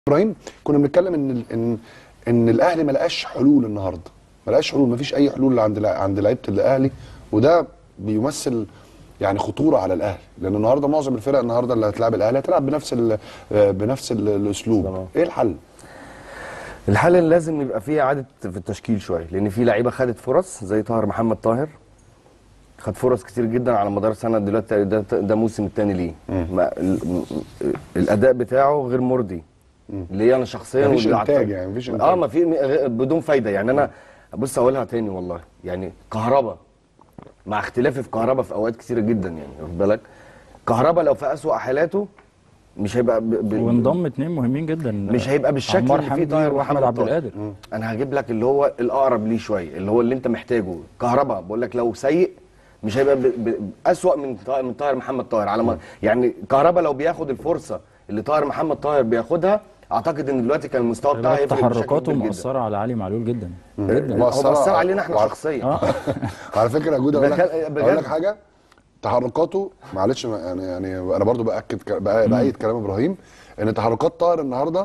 ابراهيم كنا بنتكلم ان ال- ان ان الاهلي ما لقاش حلول النهارده ما لقاش حلول ما فيش اي حلول عند لع- عند لعيبه الاهلي وده بيمثل يعني خطوره على الاهلي لان النهارده معظم الفرق النهارده اللي هتلعب الاهلي هتلعب بنفس ال- بنفس ال- الاسلوب تمام. ايه الحل الحل اللي لازم يبقى فيه اعاده في التشكيل شويه لان في لعيبه خدت فرص زي طاهر محمد طاهر خد فرص كتير جدا على مدار سنه دلوقتي ده ده الموسم الثاني ليه ما ال- م- الاداء بتاعه غير مرضي ليا انا شخصيا مفيش واللي إنتاج عطل- يعني، مفيش اه إنتاج. ما في م- بدون فايده يعني انا بص اقولها تاني والله يعني كهربا مع اختلافي في كهربا في اوقات كتيره جدا يعني واخد بالك كهربا لو في اسوأ حالاته مش هيبقى ب... ب... وانضم اتنين مهمين جدا مش هيبقى بالشكل عمار اللي فيه حمدي طاهر واحمد ومحمد عبد طاهر. القادر انا هجيب لك اللي هو الاقرب ليه شويه اللي هو اللي انت محتاجه كهربا بقول لك لو سيء مش هيبقى ب... ب... اسوأ من طاهر من طاهر محمد طاهر على ما يعني كهربا لو بياخد الفرصه اللي طاهر محمد طاهر بياخدها اعتقد ان دلوقتي كان المستوى بتاعه هيفرق بشكل تحركاته كبير جدا. مؤثره على علي معلول جدا جدا هو مؤثرة- مأثر علينا احنا وعلى- شخصيا على فكره يا جوده اقول لك بجد- اقول لك بجد. حاجه تحركاته معلش ما- يعني يعني انا برضو باكد ك- بأ- بايد كلام ابراهيم ان تحركات طاهر النهارده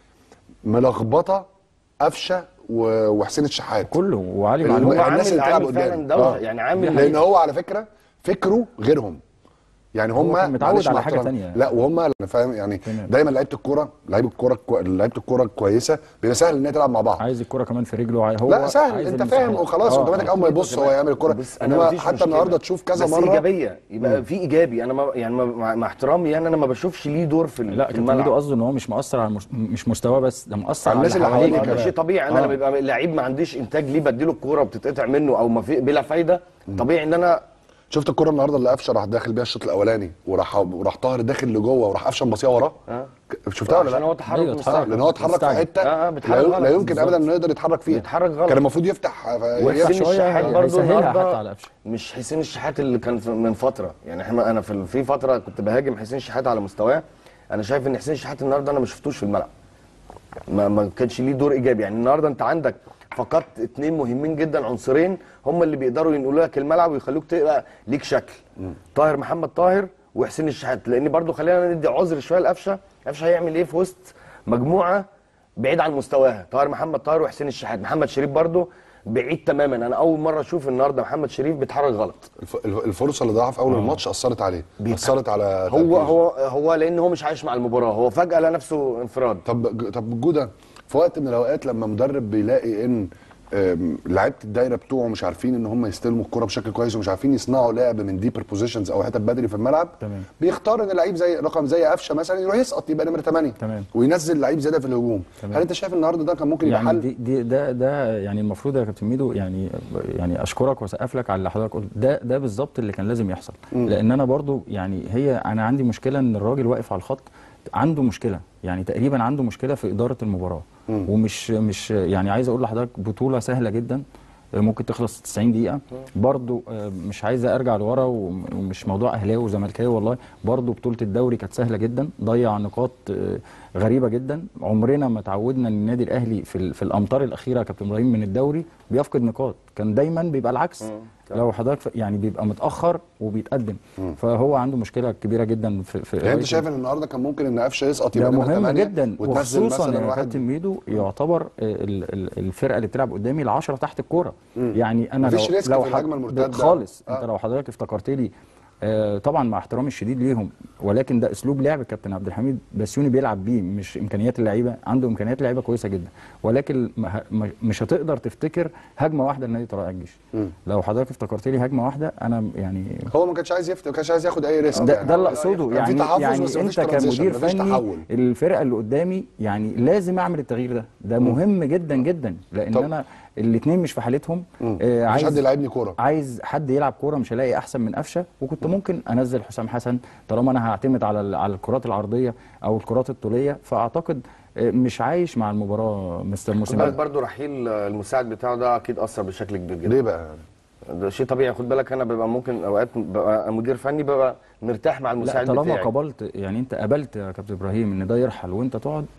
ملخبطه قفشه و- وحسين الشحات كله وعلي اللي معلول هو عامل- الناس اللي بتلعب عامل فعلا قدام دوشة، يعني عامل- لان هو على فكره فكره غيرهم يعني هم كان متعود معلش على مع حاجة احترامي. تانية. لا وهم انا فاهم يعني تمام. دايما لعيبه الكوره لعيبه الكوره كو... لعيبه الكوره الكويسه بيبقى سهل ان هي تلعب مع بعض عايز الكره كمان في رجله عاي- هو لا سهل عايز انت المساحات. فاهم وخلاص آه، اوتوماتيك آه. اول ما يبص هو يعمل الكوره بص انا انما مفيش حتى مشكلة. النهارده تشوف كذا بس مره ايجابيه يبقى في ايجابي انا ما يعني ما مع, مع احترامي يعني انا ما بشوفش ليه دور في لا في كابتن ميدو الملعب قصده ان هو مش مؤثر على المش... مش مستواه بس ده مؤثر على على الناس اللي حواليه حواليه كمان. ده شيء طبيعي انا آه. لما بيبقى لعيب ما عنديش انتاج ليه بديله الكوره وبتتقطع منه او ما في بلا فايده طبيعي ان انا شفت الكوره النهارده اللي قفشه راح داخل بيها الشوط الاولاني وراح وراح طاهر داخل لجوه وراح قفشه مبصيها وراه اه شفتها ولا عشان لا؟ هو تحرك أيوة، مستعجل. اتحرك. لان هو اتحرك في مستعجل. حته آه، آه، بيتحرك لا, غلط. لا يمكن بالظبط. ابدا انه يقدر يتحرك فيها بيتحرك غلط. كان المفروض يفتح ويفتح حسين شوية الشحات هي- برضه هيسهلها النهارده حتى على قفشه. مش حسين الشحات اللي كان في- من فتره يعني احنا انا في في فتره كنت بهاجم حسين الشحات على مستواه انا شايف ان حسين الشحات النهارده انا ما شفتوش في الملعب ما ما كانش ليه دور ايجابي يعني النهارده انت عندك فقدت اتنين مهمين جدا عنصرين هم اللي بيقدروا ينقلوا لك الملعب ويخلوك تبقى ليك شكل طاهر محمد طاهر وحسين الشحات لان برضو خلينا ندي عذر شويه لقفشه قفشه هيعمل ايه في وسط مجموعه بعيد عن مستواها طاهر محمد طاهر وحسين الشحات محمد شريف برضو بعيد تماما انا اول مره اشوف النهارده محمد شريف بيتحرك غلط الف- الف- الفرصه اللي ضاعها في اول الماتش اثرت عليه اثرت على هو تركيزه. هو هو لان هو مش عايش مع المباراه هو فجاه لقى نفسه انفراد طب طب جوده في وقت من الاوقات لما مدرب بيلاقي ان آم، لعيبه الدايره بتوعه مش عارفين ان هم يستلموا الكره بشكل كويس ومش عارفين يصنعوا لعب من ديبر بوزيشنز او حتت بدري في الملعب تمام. بيختار ان لعيب زي رقم زي قفشه مثلا يروح يسقط يبقى نمره 8 تمام. وينزل لعيب زياده في الهجوم تمام. هل انت شايف النهارده ده كان ممكن يبقى يعني حل دي, دي ده ده يعني المفروض يا كابتن ميدو يعني يعني اشكرك واسقف لك على اللي حضرتك قلت ده ده بالظبط اللي كان لازم يحصل لان انا برضو يعني هي انا عندي مشكله ان الراجل واقف على الخط عنده مشكله يعني تقريبا عنده مشكله في اداره المباراه ومش مش يعني عايز اقول لحضرتك بطوله سهله جدا ممكن تخلص 90 دقيقة برضو آه، مش عايزة ارجع لورا وم- ومش موضوع اهلاوي وزملكاوي والله برضو بطولة الدوري كانت سهلة جدا ضيع نقاط آه، غريبة جدا عمرنا ما تعودنا ان النادي الاهلي في ال- في الامتار الاخيرة يا كابتن ابراهيم من الدوري بيفقد نقاط كان دايما بيبقى العكس لو حضرتك ف- يعني بيبقى متأخر وبيتقدم فهو عنده مشكلة كبيرة جدا في في يعني انت قراية شايف ان النهارده كان ممكن ان قفشه يسقط ده يبقى نمرة مهم 8 جدا وتنزل وخصوصا مثلا يا واحد كابتن ميدو يعتبر ال- ال- الفرقه اللي بتلعب قدامي العشرة تحت الكوره يعني انا مفيش لو ريسك لو في حد- الهجمة المرتدة. خالص آه. انت لو حضرتك افتكرت لي آه طبعا مع احترامي الشديد ليهم ولكن ده اسلوب لعب الكابتن عبد الحميد بسيوني بيلعب بيه مش امكانيات اللعيبه عنده امكانيات لعيبه كويسه جدا ولكن ما- ما- مش هتقدر تفتكر هجمه واحده لنادي طلائع الجيش لو حضرتك افتكرت لي هجمه واحده انا يعني هو ما كانش عايز يفتح ما كانش عايز ياخد اي ريسك ده, يعني. ده اللي اقصده كان في يعني تحفظ يعني بس مفيش انت transition، كمدير مفيش فني تحول الفرقه اللي قدامي يعني لازم اعمل التغيير ده ده مهم جدا جدا لان طب. انا الاثنين مش في حالتهم آه مفيش عايز حد يلعبني كوره عايز حد يلعب كوره مش هلاقي احسن من قفشه وكنت ممكن انزل حسام حسن طالما انا هعتمد على ال- على الكرات العرضيه او الكرات الطوليه فاعتقد آه، مش عايش مع المباراه مستر خد بالك موسيماني برضه رحيل المساعد بتاعه ده اكيد اثر بشكل كبير جدا ليه بقى ده شيء طبيعي خد بالك انا ببقى ممكن اوقات ببقى مدير فني ببقى مرتاح مع لا المساعد طالما بتاعي قبلت يعني انت قبلت يا كابتن ابراهيم ان ده يرحل وانت تقعد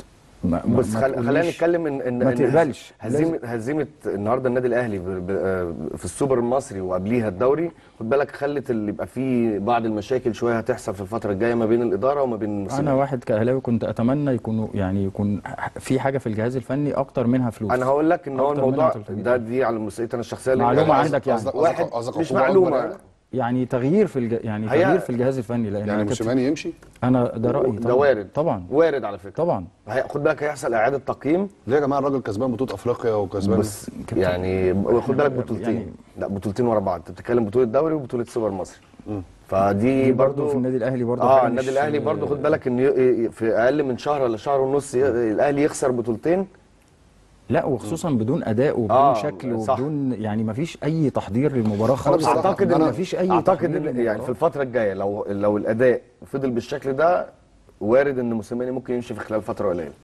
ما ما- بس ما خل... خلينا تقوليش- نتكلم ان ان ما إن تقبلش. هزيمه هزيمه النهارده النادي الاهلي ب... ب... آه، في السوبر المصري وقبليها الدوري خد بالك خلت اللي يبقى فيه بعض المشاكل شويه هتحصل في الفتره الجايه ما بين الاداره وما بين انا الموسيماني. واحد كاهلاوي كنت اتمنى يكونوا يعني يكون في حاجه في الجهاز الفني اكتر منها فلوس انا هقول لك ان هو أكتر الموضوع منها 300. ده دي على مسؤوليتي انا الشخصيه اللي- معلومة يعني عندك يعني. قصدك- واحد قصدك مش عقوبة معلومه أكبر يعني تغيير في الج... يعني هي- تغيير في الجهاز الفني لان يعني أنا كنت- موسيماني يمشي انا ده رايي ده طبعا وارد طبعا وارد على فكره طبعا هي- خد بالك هيحصل اعاده تقييم ليه يا جماعه الراجل كسبان بطوله افريقيا وكسبان بس يعني خد بالك بطولتين يعني- لا بطولتين ورا بعض انت بتتكلم بطوله دوري وبطوله سوبر مصري فدي برضو برضه في النادي الاهلي برضه اه حاجة النادي مش- الاهلي برضو خد بالك ان ي- ي- في اقل من شهر ولا شهر ونص ي- الاهلي يخسر بطولتين لا وخصوصا بدون اداء وبدون آه، شكل صح. وبدون يعني ما فيش اي تحضير للمباراه خالص بصراحة اعتقد ان أنا- ما فيش اي اعتقد تحضير ان يعني للمباراة. في الفتره الجايه لو لو الاداء فضل بالشكل ده وارد ان موسيماني ممكن يمشي في خلال فتره قليله